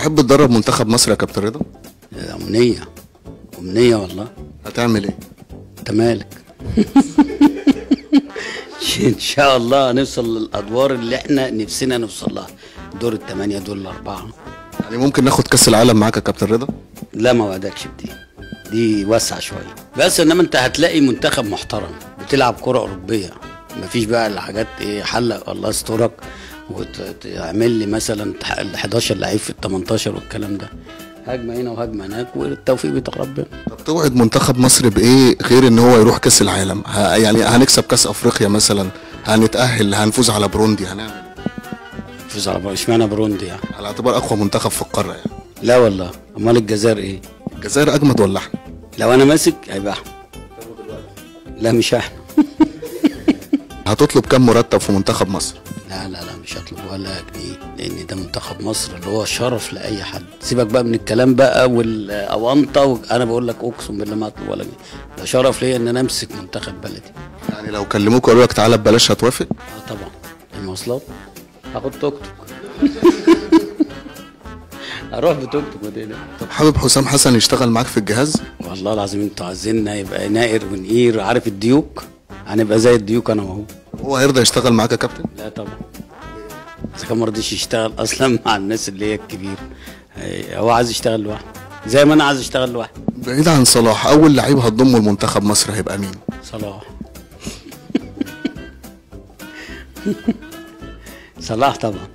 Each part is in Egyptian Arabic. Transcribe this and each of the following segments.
تحب تدرب منتخب مصر يا كابتن رضا أمنية أمنية والله هتعمل ايه أنت مالك إن شاء الله نوصل للأدوار اللي إحنا نفسنا نوصل لها دور الثمانية دور الأربعة يعني ممكن ناخد كاس العالم معاك يا كابتن رضا لا ما وعدكش بدي دي وسع شوية بس إنما أنت هتلاقي منتخب محترم بتلعب كرة أوروبية مفيش بقى الحاجات إيه حلق الله يسترك وتعمل لي مثلا ال 11 لعيب في ال 18 والكلام ده هجمة هنا وهجمة هناك والتوفيق بتاع ربنا طب توعد منتخب مصر بايه غير ان هو يروح كاس العالم ه... يعني هنكسب كاس افريقيا مثلا هنتاهل هنفوز على بروندي هنعمل فوز على اشمعنى بروندي يعني على اعتبار اقوى منتخب في القاره يعني لا والله امال الجزائر ايه الجزائر اجمد ولا احنا لو انا ماسك هيبقى احنا لا مش احنا هتطلب كام مرتب في منتخب مصر لا لا لا مش هطلب ولا جنيه لان ده منتخب مصر اللي هو شرف لاي حد سيبك بقى من الكلام بقى والاونطه و... انا بقول لك اقسم بالله ما هطلب ولا جنيه ده شرف ليا ان انا امسك منتخب بلدي يعني لو كلموك وقالوا لك تعالى ببلاش هتوافق اه طبعا المواصلات هاخد توك توك اروح بتوك توك ودينا طب حابب حسام حسن يشتغل معاك في الجهاز والله العظيم انتوا عايزيننا يبقى نائر ونقير عارف الديوك هنبقى زي الديوك انا وهو هو هيرضى يشتغل معاك يا كابتن لا طبعا اذا كان ما رضيش يشتغل اصلا مع الناس اللي هي الكبير هي- هو عايز يشتغل لوحده زي ما انا عايز اشتغل لوحدي بعيد عن صلاح اول لعيب هتضمه لمنتخب مصر هيبقى مين صلاح صلاح طبعا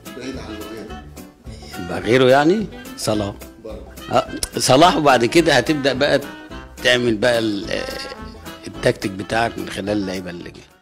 يبقى غيره يعني صلاح آه، صلاح وبعد كده هتبدا بقى تعمل بقى ال- التكتيك بتاعك من خلال اللعيبه اللي جايه